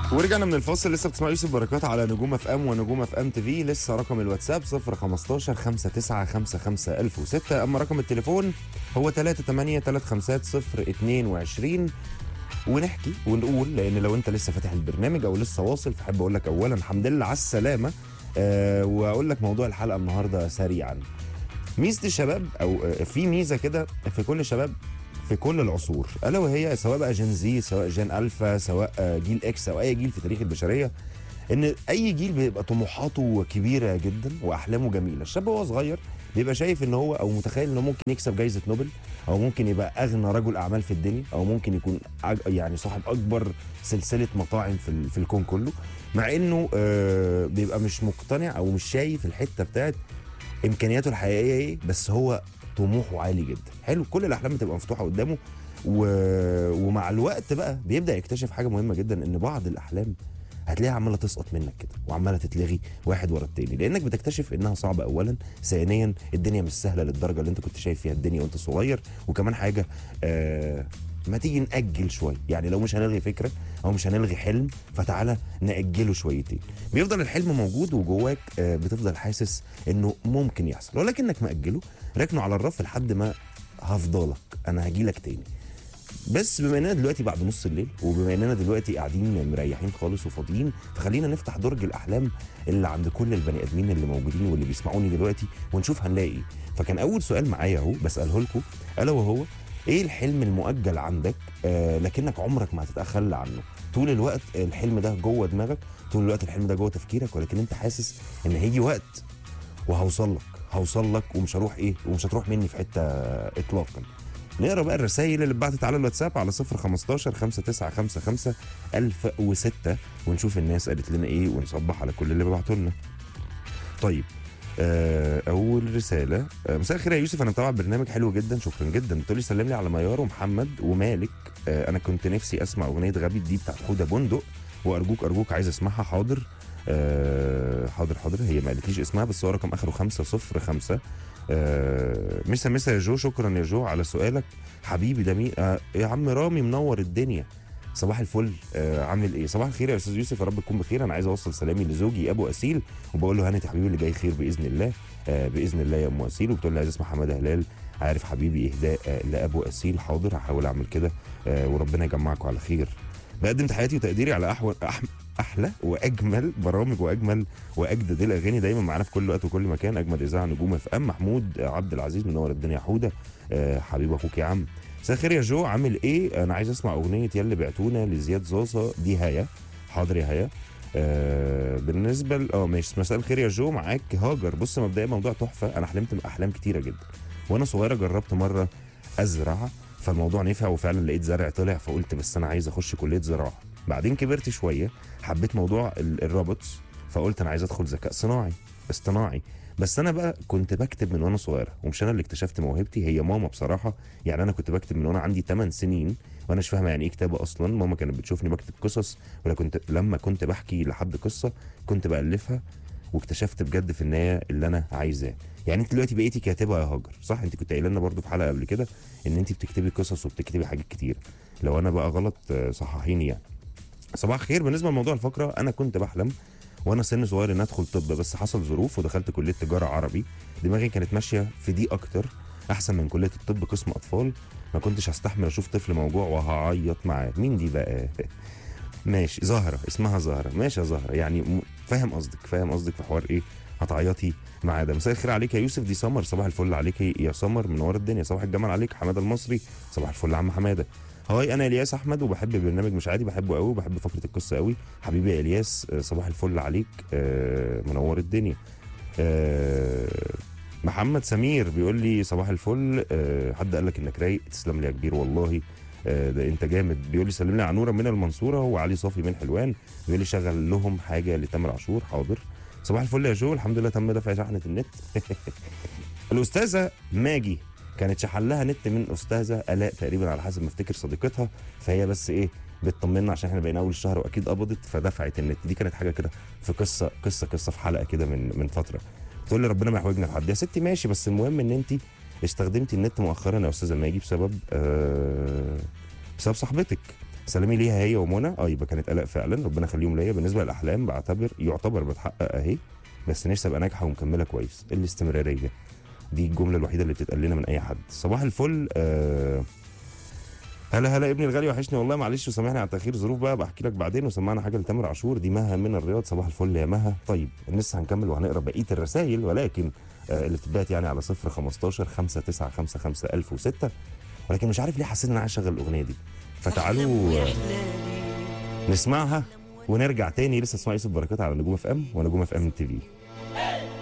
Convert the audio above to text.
ورجعنا من الفاصل لسه بتسمع يوسف بركات على نجوم اف ام ونجوم اف ام تي في لسه رقم الواتساب 015 5955 1006 اما رقم التليفون هو 38 35 022 ونحكي ونقول لان لو انت لسه فاتح البرنامج او لسه واصل فحب اقول لك اولا الحمد لله على السلامه أه واقول لك موضوع الحلقه النهارده سريعا ميزه الشباب او آه، في ميزه كده في كل شباب في كل العصور الا وهي سواء بقى جين زي سواء جين الفا سواء آه، جيل اكس او اي جيل في تاريخ البشريه ان اي جيل بيبقى طموحاته كبيره جدا واحلامه جميله الشاب وهو صغير بيبقى شايف ان هو او متخيل انه ممكن يكسب جائزه نوبل او ممكن يبقى اغنى رجل اعمال في الدنيا او ممكن يكون أج- يعني صاحب اكبر سلسله مطاعم في ال- في الكون كله مع انه آه، بيبقى مش مقتنع او مش شايف الحته بتاعت امكانياته الحقيقيه ايه بس هو طموحه عالي جدا حلو كل الاحلام بتبقى مفتوحه قدامه و... ومع الوقت بقى بيبدا يكتشف حاجه مهمه جدا ان بعض الاحلام هتلاقيها عماله تسقط منك كده وعماله تتلغي واحد ورا التاني لانك بتكتشف انها صعبه اولا ثانيا الدنيا مش سهله للدرجه اللي انت كنت شايف فيها الدنيا وانت صغير وكمان حاجه آه ما تيجي نأجل شوية يعني لو مش هنلغي فكرة أو مش هنلغي حلم فتعالى نأجله شويتين بيفضل الحلم موجود وجواك آه، بتفضل حاسس إنه ممكن يحصل ولكنك مأجله راكنه على الرف لحد ما هفضلك أنا هجيلك تاني بس بما اننا دلوقتي بعد نص الليل وبما اننا دلوقتي قاعدين مريحين خالص وفاضيين فخلينا نفتح درج الاحلام اللي عند كل البني ادمين اللي موجودين واللي بيسمعوني دلوقتي ونشوف هنلاقي ايه فكان اول سؤال معايا اهو بساله لكم الا وهو ايه الحلم المؤجل عندك آه لكنك عمرك ما هتتخلى عنه طول الوقت الحلم ده جوه دماغك طول الوقت الحلم ده جوه تفكيرك ولكن انت حاسس ان هيجي وقت وهوصل لك هوصل لك ومش هروح ايه ومش هتروح مني في حته اطلاقا نقرا بقى الرسائل اللي اتبعتت على الواتساب على 015 5955 1006 ونشوف الناس قالت لنا ايه ونصبح على كل اللي بعتوا لنا. طيب آه، اول رساله آه، مساء الخير يا يوسف انا متابع برنامج حلو جدا شكرا جدا بتقول لي سلم لي على ميار ومحمد ومالك آه، انا كنت نفسي اسمع اغنيه غبي دي بتاعت حوده بندق وارجوك ارجوك عايز اسمعها حاضر آه، حاضر حاضر هي ما قالتليش اسمها بس هو رقم اخره 505 آه، مسا مسا يا جو شكرا يا جو على سؤالك حبيبي ده مين آه يا عم رامي منور الدنيا صباح الفل آه عامل ايه صباح الخير يا استاذ يوسف يا رب تكون بخير انا عايز اوصل سلامي لزوجي ابو اسيل وبقول له هانت يا حبيبي اللي جاي خير باذن الله آه باذن الله يا ام اسيل وبتقول لي عايز اسمع حماده هلال عارف حبيبي اهداء آه لابو اسيل حاضر هحاول اعمل كده آه وربنا يجمعكم على خير بقدم تحياتي وتقديري على أحو... أح... احلى واجمل برامج واجمل واجدد الاغاني دايما معانا في كل وقت وكل مكان اجمل اذاعه نجوم اف ام محمود عبد العزيز منور الدنيا حوده آه حبيب اخوك يا عم مساء الخير يا جو عامل ايه انا عايز اسمع اغنيه يلي بعتونا لزياد زازا دي هيا حاضر يا هيا آه بالنسبه ل... اه ماشي مساء الخير يا جو معاك هاجر بص مبدئيا موضوع تحفه انا حلمت باحلام كتيره جدا وانا صغيره جربت مره ازرع فالموضوع نفع وفعلا لقيت زرع طلع فقلت بس انا عايز اخش كليه زراعه بعدين كبرت شويه حبيت موضوع ال- الروبوتس فقلت انا عايز ادخل ذكاء صناعي اصطناعي بس انا بقى كنت بكتب من وانا صغيره ومش انا اللي اكتشفت موهبتي هي ماما بصراحه يعني انا كنت بكتب من وانا عندي 8 سنين وانا مش فاهمه يعني ايه كتابه اصلا ماما كانت بتشوفني بكتب قصص ولا كنت لما كنت بحكي لحد قصه كنت بالفها واكتشفت بجد في النهايه اللي انا عايزاه يعني انت دلوقتي بقيتي كاتبه يا هاجر صح انت كنت قايله لنا برضو في حلقه قبل كده ان انت بتكتبي قصص وبتكتبي حاجات كتير لو انا بقى غلط آه، صححيني يعني صباح الخير بالنسبه لموضوع الفقره انا كنت بحلم وانا سن صغير ان ادخل طب بس حصل ظروف ودخلت كليه تجاره عربي دماغي كانت ماشيه في دي اكتر احسن من كليه الطب قسم اطفال ما كنتش هستحمل اشوف طفل موجوع وهعيط معاه مين دي بقى ماشي زهره اسمها زهره ماشي يا زهره يعني م- فاهم قصدك فاهم قصدك في حوار ايه هتعيطي معاه ده مساء الخير عليك يا يوسف دي سمر صباح الفل عليك يا سمر منور الدنيا صباح الجمال عليك حماده المصري صباح الفل يا عم حماده هاي انا الياس احمد وبحب برنامج مش عادي بحبه قوي وبحب فقره القصه قوي حبيبي يا الياس آه، صباح الفل عليك آه، منور الدنيا آه، محمد سمير بيقول لي صباح الفل آه، حد قال لك انك رايق تسلم لي يا كبير والله آه، ده انت جامد بيقول لي سلم لي على نوره من المنصوره وعلي صافي من حلوان بيقول لي شغل لهم حاجه لتامر عاشور حاضر صباح الفل يا جو الحمد لله تم دفع شحنه النت الاستاذه ماجي كانت شحن لها نت من استاذه الاء تقريبا على حسب ما افتكر صديقتها فهي بس ايه بتطمنا عشان احنا بقينا اول الشهر واكيد قبضت فدفعت النت دي كانت حاجه كده في قصه قصه قصه في حلقه كده من من فتره تقول لي ربنا ما يحوجنا لحد يا ستي ماشي بس المهم ان انت استخدمتي النت مؤخرا يا استاذه ماجي بسبب آه بسبب صاحبتك سلامي ليها هي ومنى اه يبقى كانت الاء فعلا ربنا يخليهم ليا بالنسبه للاحلام بعتبر يعتبر بتحقق اهي بس نفسي ابقى ناجحه ومكمله كويس الاستمراريه دي الجمله الوحيده اللي بتتقال لنا من اي حد صباح الفل آه هلا هلا ابني الغالي وحشني والله معلش وسامحني على التاخير ظروف بقى بحكي لك بعدين وسمعنا حاجه لتامر عاشور دي مها من الرياض صباح الفل يا مها طيب لسه هنكمل وهنقرا بقيه الرسائل ولكن آه اللي بتتبعت يعني على 0 15 5 9 5 5 1006 ولكن مش عارف ليه حسيت ان انا عايز اشغل الاغنيه دي فتعالوا آه، نسمعها ونرجع تاني لسه اسمع يوسف بركات على نجوم اف ام ونجوم اف ام تي في